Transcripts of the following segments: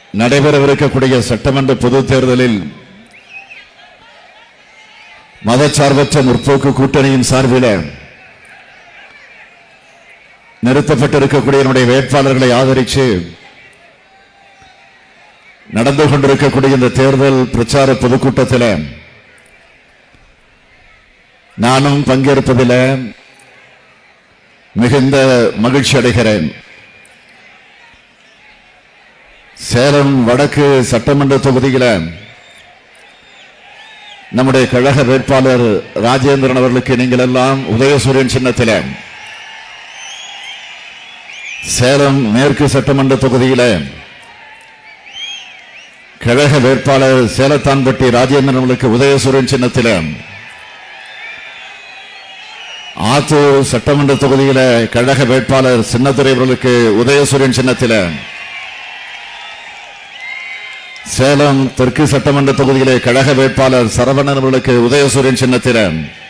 நடைபெறவிருக்கக்கூடிய சட்டமன்ற பொதுத் தேர்தலில் மதச்சார்பற்ற முற்போக்கு கூட்டணியின் சார்பில் நிறுத்தப்பட்டிருக்கக்கூடிய என்னுடைய வேட்பாளர்களை ஆதரித்து நடந்து கொண்டிருக்கக்கூடிய இந்த தேர்தல் பிரச்சார பொதுக்கூட்டத்தில் நானும் பங்கேற்பதில் மிகுந்த மகிழ்ச்சி அடைகிறேன் சேலம் வடக்கு சட்டமன்ற தொகுதியில் நம்முடைய கழக வேட்பாளர் ராஜேந்திரன் அவர்களுக்கு நீங்கள் எல்லாம் உதயசூரியன் சின்னத்தில் சேலம் மேற்கு சட்டமன்ற தொகுதியில கழக வேட்பாளர் சேலத்தான்பட்டி ராஜேந்திரன் அவர்களுக்கு உதயசூரியன் சின்னத்தில் ஆத்தூர் சட்டமன்ற தொகுதியில கழக வேட்பாளர் சின்னத்துறை அவர்களுக்கு உதயசூரியன் சின்னத்தில் சேலம் தெற்கு சட்டமன்ற தொகுதியிலே கழக வேட்பாளர் சரவணன் அவர்களுக்கு உதயசூரியன் சின்னத்தில்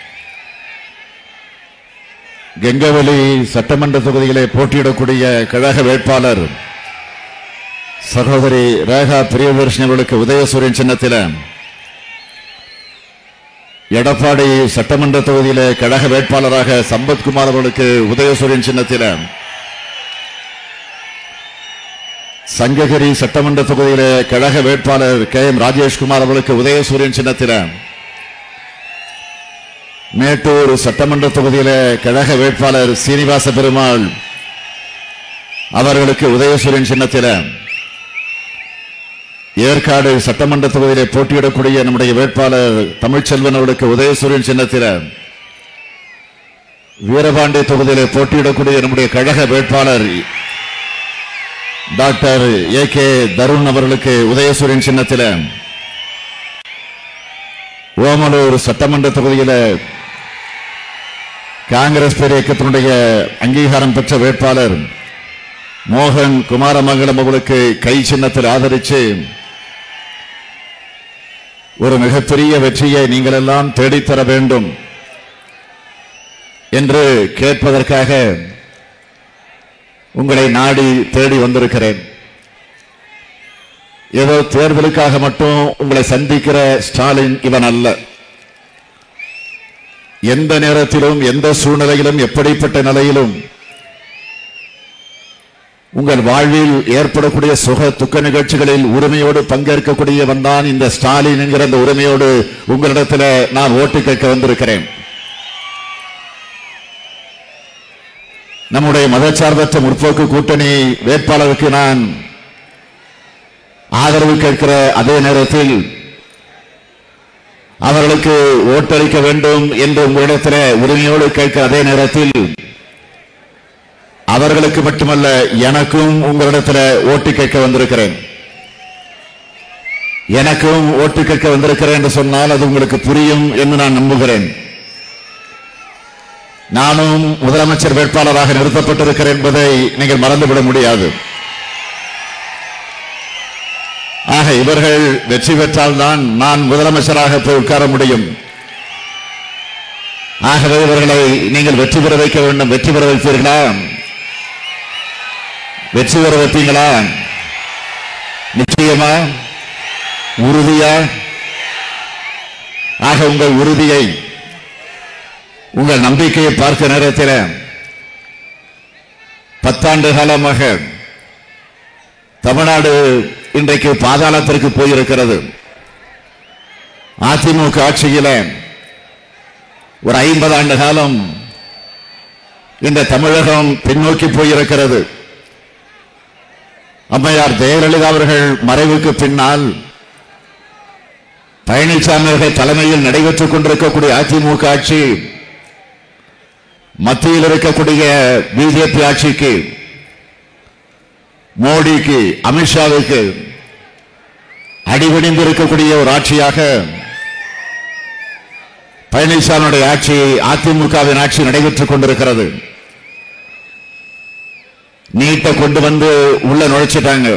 கெங்கவெளி சட்டமன்ற தொகுதியிலே போட்டியிடக்கூடிய கழக வேட்பாளர் சகோதரி ரேகா பிரியதர்ஷினி அவர்களுக்கு உதயசூரியன் சின்னத்தில் எடப்பாடி சட்டமன்ற தொகுதியிலே கழக வேட்பாளராக சம்பத்குமார் அவர்களுக்கு உதயசூரியன் சின்னத்தில் சங்ககிரி சட்டமன்ற தொகுதியிலே கழக வேட்பாளர் கே எம் ராஜேஷ்குமார் அவர்களுக்கு உதயசூரியன் சின்னத்தில் மேட்டூர் சட்டமன்ற தொகுதியிலே கழக வேட்பாளர் சீனிவாச பெருமாள் அவர்களுக்கு உதயசூரியன் சின்னத்தில் ஏற்காடு சட்டமன்ற தொகுதியிலே போட்டியிடக்கூடிய நம்முடைய வேட்பாளர் தமிழ்ச்செல்வன் அவர்களுக்கு உதயசூரியன் சின்னத்தில் வீரபாண்டி தொகுதியிலே போட்டியிடக்கூடிய நம்முடைய கழக வேட்பாளர் டாக்டர் ஏ கே தருண் அவர்களுக்கு உதயசூரியன் சின்னத்தில் ஓமலூர் சட்டமன்ற தொகுதியில காங்கிரஸ் பேர் இயக்கத்தினுடைய அங்கீகாரம் பெற்ற வேட்பாளர் மோகன் குமாரமங்கலம் அவர்களுக்கு கை சின்னத்தில் ஆதரித்து ஒரு மிகப்பெரிய வெற்றியை நீங்கள் எல்லாம் தேடித்தர வேண்டும் என்று கேட்பதற்காக உங்களை நாடி தேடி வந்திருக்கிறேன் ஏதோ தேர்தலுக்காக மட்டும் உங்களை சந்திக்கிற ஸ்டாலின் இவன் அல்ல எந்த நேரத்திலும் எந்த சூழ்நிலையிலும் எப்படிப்பட்ட நிலையிலும் உங்கள் வாழ்வில் ஏற்படக்கூடிய சுக துக்க நிகழ்ச்சிகளில் உரிமையோடு பங்கேற்கக்கூடியவன் தான் இந்த ஸ்டாலின் என்கிற அந்த உரிமையோடு உங்களிடத்தில் நான் ஓட்டு கேட்க வந்திருக்கிறேன் நம்முடைய மதச்சார்பற்ற முற்போக்கு கூட்டணி வேட்பாளருக்கு நான் ஆதரவு கேட்கிற அதே நேரத்தில் அவர்களுக்கு ஓட்டளிக்க வேண்டும் என்று உங்களிடத்தில் உரிமையோடு கேட்கிற அதே நேரத்தில் அவர்களுக்கு மட்டுமல்ல எனக்கும் உங்களிடத்தில் ஓட்டு கேட்க வந்திருக்கிறேன் எனக்கும் ஓட்டு கேட்க வந்திருக்கிறேன் என்று சொன்னால் அது உங்களுக்கு புரியும் என்று நான் நம்புகிறேன் நானும் முதலமைச்சர் வேட்பாளராக நிறுத்தப்பட்டிருக்கிறேன் என்பதை நீங்கள் மறந்துவிட முடியாது ஆக இவர்கள் வெற்றி பெற்றால் தான் நான் முதலமைச்சராக போய் உட்கார முடியும் ஆகவே இவர்களை நீங்கள் வெற்றி பெற வைக்க வேண்டும் வெற்றி பெற வைப்பீர்களா வெற்றி பெற வைப்பீங்களா நிச்சயமா உறுதியா ஆக உங்கள் உறுதியை உங்கள் நம்பிக்கையை பார்க்க நேரத்தில் பத்தாண்டு காலமாக தமிழ்நாடு இன்றைக்கு பாதாளத்திற்கு போயிருக்கிறது அதிமுக ஆட்சியில ஒரு ஐம்பது ஆண்டு காலம் இந்த தமிழகம் பின்னோக்கி போயிருக்கிறது அம்மையார் ஜெயலலிதா அவர்கள் மறைவுக்கு பின்னால் பழனிசாமி அவர்கள் தலைமையில் நடைபெற்றுக் கொண்டிருக்கக்கூடிய அதிமுக ஆட்சி மத்தியில் இருக்கக்கூடிய பிஜேபி ஆட்சிக்கு மோடிக்கு அமித்ஷாவுக்கு அடிபணிந்து இருக்கக்கூடிய ஒரு ஆட்சியாக பழனிசாமியுடைய ஆட்சி அதிமுகவின் ஆட்சி நடைபெற்றுக் கொண்டிருக்கிறது நீட்டை கொண்டு வந்து உள்ள நுழைச்சிட்டாங்க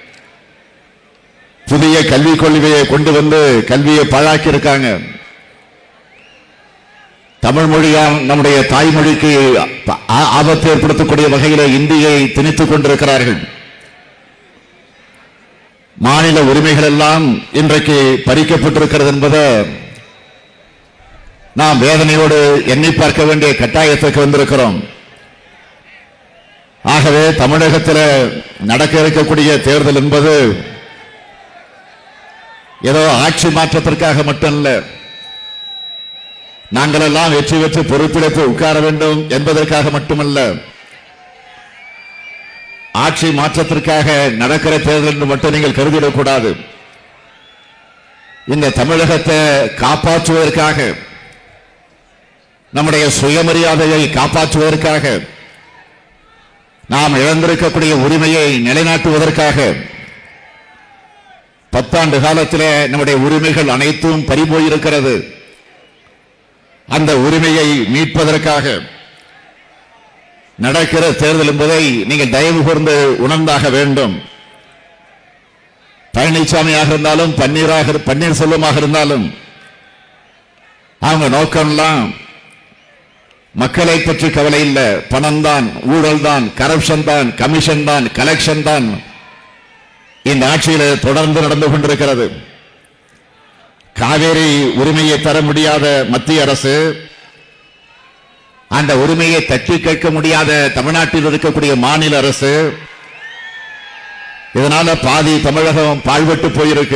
புதிய கல்விக் கொள்கையை கொண்டு வந்து கல்வியை பாழாக்கி இருக்காங்க தமிழ் மொழியா நம்முடைய தாய்மொழிக்கு ஆ- ஆபத்து ஏற்படுத்தக்கூடிய வகையில் இந்தியை திணித்துக் கொண்டிருக்கிறார்கள் மாநில உரிமைகள் எல்லாம் இன்றைக்கு பறிக்கப்பட்டிருக்கிறது என்பதை நாம் வேதனையோடு எண்ணி பார்க்க வேண்டிய கட்டாயத்துக்கு வந்திருக்கிறோம் ஆகவே தமிழகத்தில் நடக்க இருக்கக்கூடிய தேர்தல் என்பது ஏதோ ஆட்சி மாற்றத்திற்காக மட்டுமல்ல நாங்கள் எல்லாம் வெற்றி பெற்று பொறுப்பிடத்து உட்கார வேண்டும் என்பதற்காக மட்டுமல்ல ஆட்சி மாற்றத்திற்காக நடக்கிற தேர்தல் என்று மட்டும் நீங்கள் கருதிடக்கூடாது இந்த தமிழகத்தை காப்பாற்றுவதற்காக நம்முடைய சுயமரியாதையை காப்பாற்றுவதற்காக நாம் இழந்திருக்கக்கூடிய உரிமையை நிலைநாட்டுவதற்காக பத்தாண்டு காலத்திலே நம்முடைய உரிமைகள் அனைத்தும் பறிபோயிருக்கிறது அந்த உரிமையை மீட்பதற்காக நடக்கிற தேர்தல் என்பதை நீங்கள் தயவு கூர்ந்து உணர்ந்தாக வேண்டும் பழனிசாமியாக இருந்தாலும் பன்னீராக பன்னீர்செல்வமாக இருந்தாலும் அவங்க நோக்கம்லாம் மக்களை பற்றி கவலை இல்லை பணம் தான் ஊழல் தான் கரப்ஷன் தான் கமிஷன் தான் கலெக்ஷன் தான் இந்த ஆட்சியில் தொடர்ந்து நடந்து கொண்டிருக்கிறது காவேரி உரிமையை தர முடியாத மத்திய அரசு அந்த உரிமையை தட்டி கேட்க முடியாத தமிழ்நாட்டில் இருக்கக்கூடிய மாநில அரசு இதனால பாதி தமிழகம் பாழ்பட்டு போயிருக்கு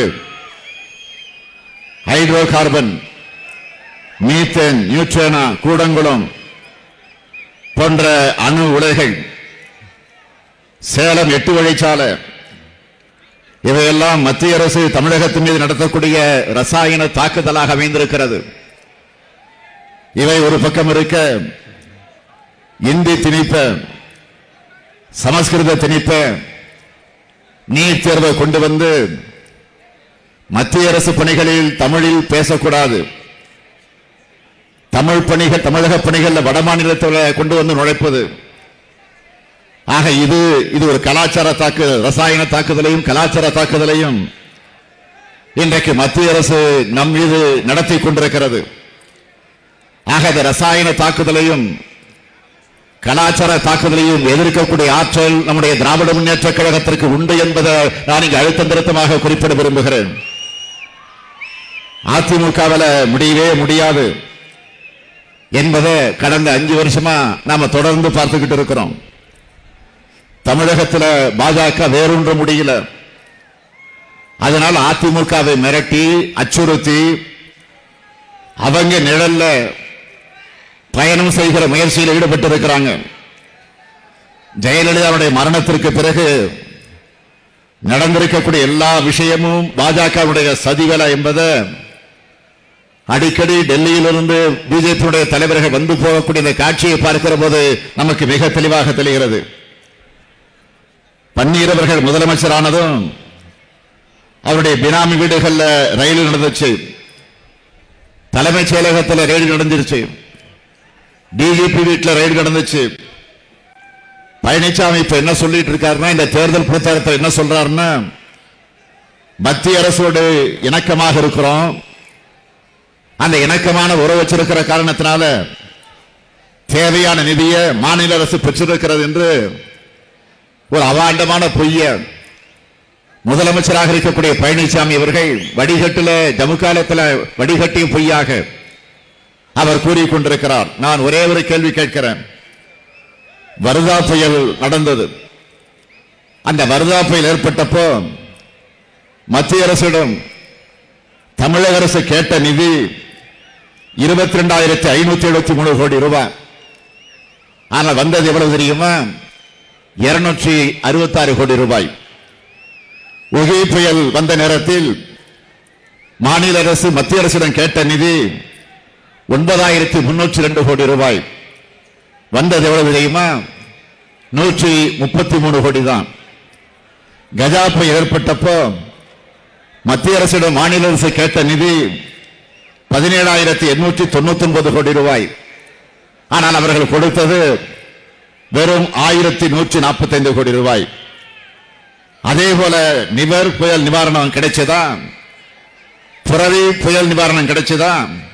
ஹைட்ரோ கார்பன் மீத்தேன் நியூட்ரேனா கூடங்குளம் போன்ற அணு உலைகள் சேலம் எட்டு வழிச்சாலை இவையெல்லாம் மத்திய அரசு தமிழகத்தின் மீது நடத்தக்கூடிய ரசாயன தாக்குதலாக அமைந்திருக்கிறது இவை ஒரு பக்கம் இருக்க இந்தி திணிப்ப சமஸ்கிருத திணிப்ப நீட் தேர்வை கொண்டு வந்து மத்திய அரசு பணிகளில் தமிழில் பேசக்கூடாது தமிழ் பணிகள் தமிழக பணிகள் வட மாநிலத்தில் கொண்டு வந்து நுழைப்பது ஆக இது இது ஒரு கலாச்சார தாக்குதல் ரசாயன தாக்குதலையும் கலாச்சார தாக்குதலையும் இன்றைக்கு மத்திய அரசு நம் மீது நடத்தி கொண்டிருக்கிறது ஆக இந்த ரசாயன தாக்குதலையும் கலாச்சார தாக்குதலையும் எதிர்க்கக்கூடிய ஆற்றல் நம்முடைய திராவிட முன்னேற்ற கழகத்திற்கு உண்டு என்பதை நான் இங்கு அழுத்தம் திருத்தமாக குறிப்பிட விரும்புகிறேன் அதிமுகவில் முடியவே முடியாது என்பதை கடந்த அஞ்சு வருஷமா நாம தொடர்ந்து பார்த்துக்கிட்டு இருக்கிறோம் தமிழகத்தில் பாஜக வேறொன்று முடியல அதனால் அதிமுகவை மிரட்டி அச்சுறுத்தி அவங்க நிழல்ல பயணம் செய்கிற முயற்சியில் ஈடுபட்டு இருக்கிறாங்க ஜெயலலிதாவுடைய மரணத்திற்கு பிறகு நடந்திருக்கக்கூடிய எல்லா விஷயமும் பாஜகவுடைய சதிவேலை என்பதை அடிக்கடி டெல்லியிலிருந்து பிஜேபியுடைய தலைவர்கள் வந்து போகக்கூடிய இந்த காட்சியை பார்க்கிற போது நமக்கு மிக தெளிவாக தெரிகிறது பன்னீர் அவர்கள் முதலமைச்சரானதும் அவருடைய பினாமி வீடுகள்ல ரயில் நடந்துச்சு தலைமைச் செயலகத்தில் ரெய்டு நடந்துருச்சு டிஜிபி வீட்டுல ரெய்டு நடந்துச்சு பழனிசாமி இப்ப என்ன சொல்லிட்டு இருக்காருன்னா இந்த தேர்தல் பிரச்சாரத்தில் என்ன சொல்றாருன்னா மத்திய அரசோடு இணக்கமாக இருக்கிறோம் அந்த இணக்கமான உறவு வச்சிருக்கிற காரணத்தினால தேவையான நிதியை மாநில அரசு பெற்றிருக்கிறது என்று ஒரு அவாண்டமான பொய்ய முதலமைச்சராக இருக்கக்கூடிய பழனிசாமி அவர்கள் வடிகட்டுல ஜமுக்காலத்தில் வடிகட்டிய பொய்யாக அவர் கூறிக்கொண்டிருக்கிறார் நான் ஒரே ஒரு கேள்வி கேட்கிறேன் வருதா புயல் நடந்தது அந்த வருதா புயல் ஏற்பட்டப்போ மத்திய அரசிடம் தமிழக அரசு கேட்ட நிதி இருபத்தி ரெண்டாயிரத்தி ஐநூத்தி எழுபத்தி மூணு கோடி ரூபாய் ஆனால் வந்தது எவ்வளவு தெரியுமா இருநூற்றி அறுபத்தாறு கோடி ரூபாய் ஒகே புயல் வந்த நேரத்தில் மாநில அரசு மத்திய அரசிடம் கேட்ட நிதி ஒன்பதாயிரத்தி முன்னூற்றி ரெண்டு கோடி ரூபாய் வந்தது எவ்வளவு தெரியுமா நூற்றி முப்பத்தி மூணு கோடி தான் கஜா புயல் ஏற்பட்டப்போ மத்திய அரசிடம் மாநில அரசு கேட்ட நிதி பதினேழாயிரத்தி எண்ணூற்றி தொண்ணூத்தி ஒன்பது கோடி ரூபாய் ஆனால் அவர்கள் கொடுத்தது வெறும் ஆயிரத்தி நூற்றி நாற்பத்தைந்து கோடி ரூபாய் அதே போல நிவர் புயல் நிவாரணம் கிடைச்சதா புரவி புயல் நிவாரணம் கிடைச்சதா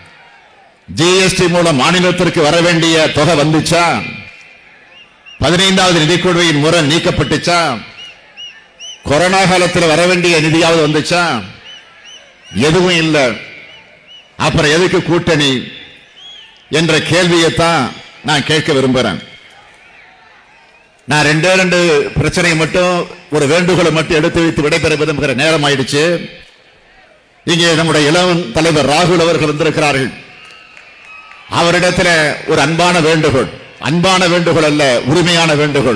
ஜிஎஸ்டி மூலம் மாநிலத்திற்கு வர வேண்டிய தொகை வந்துச்சா பதினைந்தாவது நிதிக்குழுவின் முறை நீக்கப்பட்டுச்சா கொரோனா காலத்தில் வர வேண்டிய நிதியாவது வந்துச்சா எதுவும் இல்லை அப்புறம் எதுக்கு கூட்டணி என்ற கேள்வியைத்தான் நான் கேட்க விரும்புறேன் நான் ரெண்டே ரெண்டு பிரச்சனையை மட்டும் ஒரு வேண்டுகோளை மட்டும் எடுத்து வைத்து விடைபெற விரும்புகிற நேரம் ஆயிடுச்சு இங்கே நம்முடைய இளவன் தலைவர் ராகுல் அவர்கள் வந்திருக்கிறார்கள் அவரிடத்துல ஒரு அன்பான வேண்டுகோள் அன்பான வேண்டுகோள் அல்ல உரிமையான வேண்டுகோள்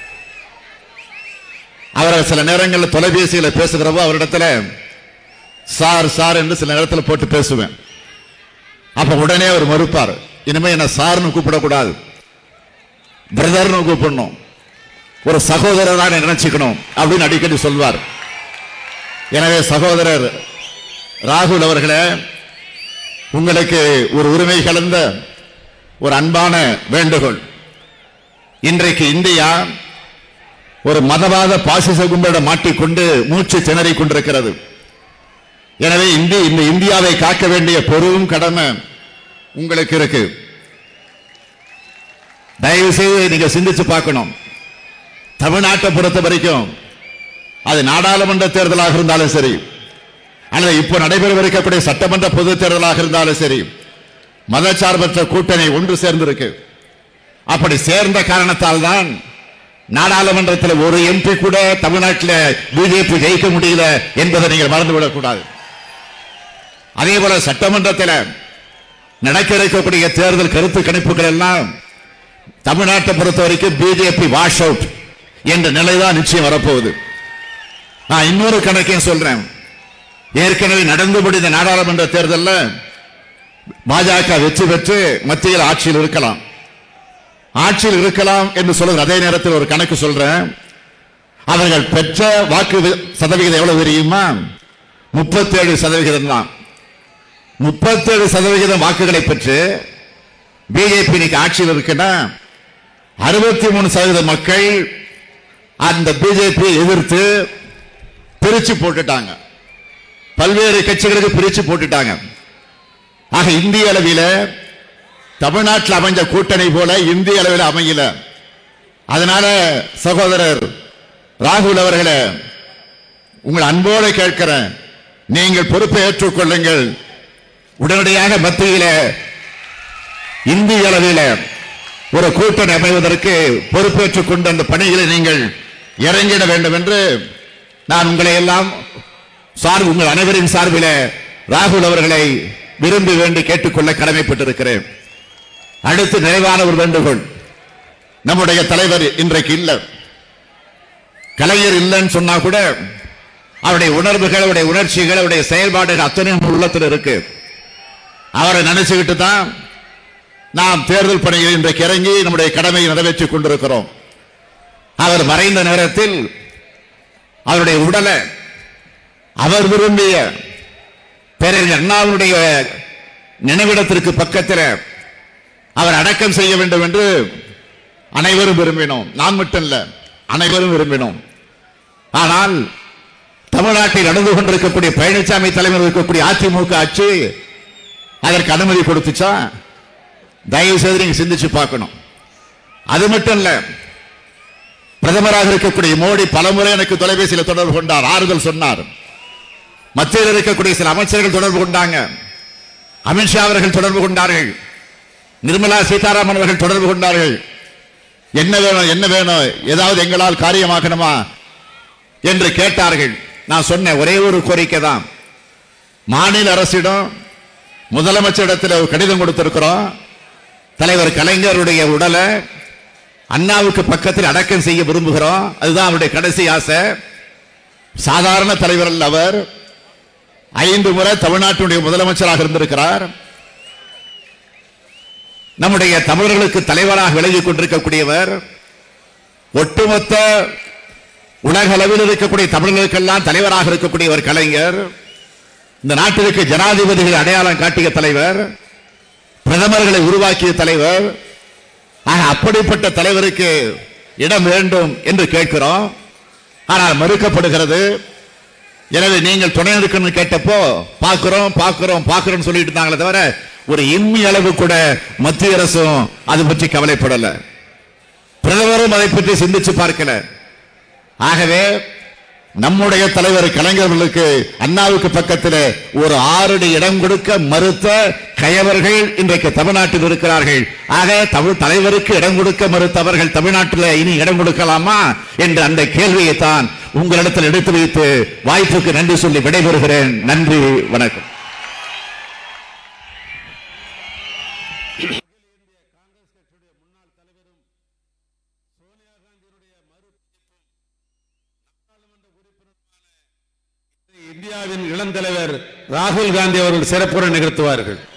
அவர் சில நேரங்களில் தொலைபேசியில பேசுகிறப்போ அவரிடத்துல சார் சார் என்று சில நேரத்தில் போட்டு பேசுவேன் அப்ப உடனே அவர் மறுப்பார் இனிமே என்ன சார்னு கூப்பிடக்கூடாது பிரதர்னு கூப்பிடணும் ஒரு சகோதரரா நினைச்சுக்கணும் அப்படின்னு அடிக்கடி சொல்வார் எனவே சகோதரர் ராகுல் அவர்களே உங்களுக்கு ஒரு உரிமை கலந்த ஒரு அன்பான வேண்டுகோள் இன்றைக்கு இந்தியா ஒரு மதவாத பாசிச கும்பலிடம் மாட்டிக்கொண்டு மூச்சு திணறிக் கொண்டிருக்கிறது எனவே இந்தி இந்த இந்தியாவை காக்க வேண்டிய பெரும் கடமை உங்களுக்கு இருக்கு தயவு செய்து நீங்க சிந்திச்சு பார்க்கணும் தமிழ்நாட்டை பொறுத்த வரைக்கும் அது நாடாளுமன்ற தேர்தலாக இருந்தாலும் சரி அல்லது இப்போ நடைபெறவிருக்கக்கூடிய சட்டமன்ற பொது தேர்தலாக இருந்தாலும் சரி மதச்சார்பற்ற கூட்டணி ஒன்று சேர்ந்திருக்கு அப்படி சேர்ந்த காரணத்தால் தான் நாடாளுமன்றத்தில் ஒரு எம்பி கூட தமிழ்நாட்டில் பிஜேபி ஜெயிக்க முடியல என்பதை நீங்கள் மறந்துவிடக் கூடாது அதே போல சட்டமன்றத்தில் நடக்க இருக்கக்கூடிய தேர்தல் கருத்து கணிப்புகள் எல்லாம் தமிழ்நாட்டை பொறுத்த வரைக்கும் பிஜேபி வாஷ் அவுட் என்ற நிலைதான் நிச்சயம் வரப்போகுது நான் இன்னொரு கணக்கையும் சொல்றேன் ஏற்கனவே நடந்து முடிந்த நாடாளுமன்ற தேர்தலில் பாஜக வெற்றி பெற்று மத்தியில் ஆட்சியில் இருக்கலாம் ஆட்சியில் இருக்கலாம் என்று சொல்லுகிற அதே நேரத்தில் ஒரு கணக்கு சொல்றேன் அவர்கள் பெற்ற வாக்கு வி- சதவிகிதம் எவ்வளவு தெரியுமா முப்பத்தேழு சதவிகிதம் தான் முப்பத்தேழு சதவிகிதம் வாக்குகளை பெற்று பிஜேபி இன்னைக்கு ஆட்சியில் இருக்குன்னா அறுபத்தி மூணு சதவீத மக்கள் அந்த பிஜேபி எதிர்த்து பிரிச்சு போட்டுட்டாங்க பல்வேறு கட்சிகளுக்கு பிரிச்சு போட்டுட்டாங்க ஆக இந்திய அளவில தமிழ்நாட்டில் அமைஞ்ச கூட்டணி போல இந்திய அளவில் அமையல அதனால சகோதரர் ராகுல் அவர்களே உங்கள் அன்போடு கேட்கிறேன் நீங்கள் பொறுப்பை ஏற்றுக்கொள்ளுங்கள் உடனடியாக மத்தியில இந்திய அளவில ஒரு கூட்டணி அமைவதற்கு பொறுப்பேற்றுக் கொண்டு அந்த பணிகளை நீங்கள் இறங்கிட வேண்டும் என்று நான் உங்களை எல்லாம் சார்பு உங்கள் அனைவரின் சார்பில ராகுல் அவர்களை விரும்பி வேண்டி கேட்டுக்கொள்ள கடமைப்பட்டிருக்கிறேன் அடுத்து நிறைவான ஒரு வேண்டுகோள் நம்முடைய தலைவர் இன்றைக்கு இல்லை கலைஞர் இல்லைன்னு சொன்னா கூட அவருடைய உணர்வுகள் அவருடைய உணர்ச்சிகள் அவருடைய செயல்பாடுகள் அத்தனையும் நம்ம உள்ளத்தில் இருக்கு அவரை நினைச்சுக்கிட்டு தான் நாம் தேர்தல் பணியில் இன்றைக்கு இறங்கி நம்முடைய கடமையை நிறைவேற்றிக் கொண்டிருக்கிறோம் அவர் மறைந்த நேரத்தில் அவருடைய உடலை அவர் விரும்பிய பேரறிஞர் அண்ணாவுடைய நினைவிடத்திற்கு பக்கத்தில் அவர் அடக்கம் செய்ய வேண்டும் என்று அனைவரும் விரும்பினோம் நான் மட்டும் இல்ல அனைவரும் விரும்பினோம் ஆனால் தமிழ்நாட்டில் நடந்து கொண்டிருக்கக்கூடிய பழனிசாமி தலைமையில் இருக்கக்கூடிய அதிமுக ஆட்சி அதற்கு அனுமதி கொடுத்துச்சா தயவு செய்து நீங்க சிந்திச்சு பார்க்கணும் அது மட்டும் இல்ல பிரதமராக இருக்கக்கூடிய மோடி பலமுறை எனக்கு தொலைபேசியில் தொடர்பு கொண்டார் ஆறுதல் சொன்னார் மத்தியில் இருக்கக்கூடிய சில அமைச்சர்கள் தொடர்பு கொண்டாங்க அமித்ஷா அவர்கள் தொடர்பு கொண்டார்கள் நிர்மலா சீதாராமன் அவர்கள் தொடர்பு கொண்டார்கள் என்ன வேணும் என்ன வேணும் ஏதாவது எங்களால் காரியமாக்கணுமா என்று கேட்டார்கள் நான் சொன்னேன் ஒரே ஒரு கோரிக்கை தான் மாநில அரசிடம் முதலமைச்சரிடத்தில் ஒரு கடிதம் கொடுத்திருக்கிறோம் தலைவர் கலைஞருடைய உடலை அண்ணாவுக்கு பக்கத்தில் அடக்கம் செய்ய விரும்புகிறோம் அதுதான் அவருடைய கடைசி ஆசை சாதாரண தலைவர் அல்ல அவர் ஐந்து முறை தமிழ்நாட்டினுடைய முதலமைச்சராக இருந்திருக்கிறார் நம்முடைய தமிழர்களுக்கு தலைவராக விலகிக் கொண்டிருக்கக்கூடியவர் ஒட்டுமொத்த உலக அளவில் இருக்கக்கூடிய தமிழர்களுக்கெல்லாம் தலைவராக இருக்கக்கூடியவர் கலைஞர் இந்த நாட்டிற்கு ஜனாதிபதிகளை அடையாளம் காட்டிய தலைவர் பிரதமர்களை உருவாக்கிய தலைவர் ஆக அப்படிப்பட்ட தலைவருக்கு இடம் வேண்டும் என்று கேட்கிறோம் ஆனால் மறுக்கப்படுகிறது எனவே நீங்கள் துணை இருக்கணும்னு கேட்டப்போ பார்க்கிறோம் பார்க்கிறோம் பார்க்கிறோம் சொல்லிட்டு இருந்தாங்களே தவிர ஒரு இம்மி அளவு கூட மத்திய அரசும் அது பற்றி கவலைப்படல பிரதமரும் அதை பற்றி சிந்திச்சு பார்க்கல ஆகவே நம்முடைய தலைவர் கலைஞர்களுக்கு அண்ணாவுக்கு பக்கத்தில் ஒரு ஆறடி இடம் கொடுக்க மறுத்த கயவர்கள் இன்றைக்கு தமிழ்நாட்டில் இருக்கிறார்கள் ஆக தமிழ் தலைவருக்கு இடம் கொடுக்க மறுத்தவர்கள் தமிழ்நாட்டில் இனி இடம் கொடுக்கலாமா என்ற அந்த கேள்வியை தான் உங்களிடத்தில் எடுத்து வைத்து வாய்ப்புக்கு நன்றி சொல்லி விடைபெறுகிறேன் நன்றி வணக்கம் இந்தியாவின் இளம் தலைவர் ராகுல் காந்தி அவர்கள் சிறப்புரை நிகழ்த்துவார்கள்